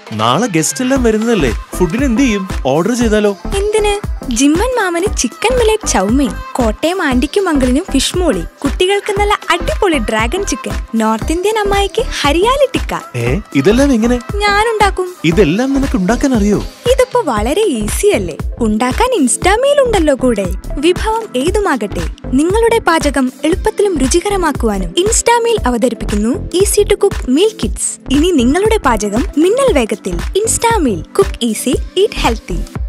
നാളെ ഗസ്റ്റ് എല്ലാം വരുന്നതല്ലേ ഫുഡിന് എന്ത് ചെയ്യും ഓർഡർ ചെയ്താലോ എന്തിന് ജിമ്മൻ മാമന് ചിക്കൻ മിലറ്റ് ചൗമീൻ കോട്ടയം ആന്റിക്കും അങ്കിളിനും ഫിഷ് മോളി കുട്ടികൾക്ക് നല്ല അടിപൊളി ഡ്രാഗൺ ചിക്കൻ നോർത്ത് ഇന്ത്യൻ അമ്മായിക്ക് ഹരിയാലി ടിക്ക ഏ ഇതെല്ലാം എങ്ങനെ ഞാനുണ്ടാക്കും ഇതെല്ലാം നിനക്ക് ഉണ്ടാക്കാൻ അറിയോ ഇതിപ്പോ വളരെ ഈസി അല്ലേ ഉണ്ടാക്കാൻ ഇൻസ്റ്റാമീൽ ഉണ്ടല്ലോ കൂടെ വിഭവം ഏതുമാകട്ടെ നിങ്ങളുടെ പാചകം എളുപ്പത്തിലും രുചികരമാക്കുവാനും ഇൻസ്റ്റാമീൽ അവതരിപ്പിക്കുന്നു easy to cook meal kits ഇനി നിങ്ങളുടെ പാചകം മിന്നൽ വേഗത്തിൽ Instameal cook easy eat healthy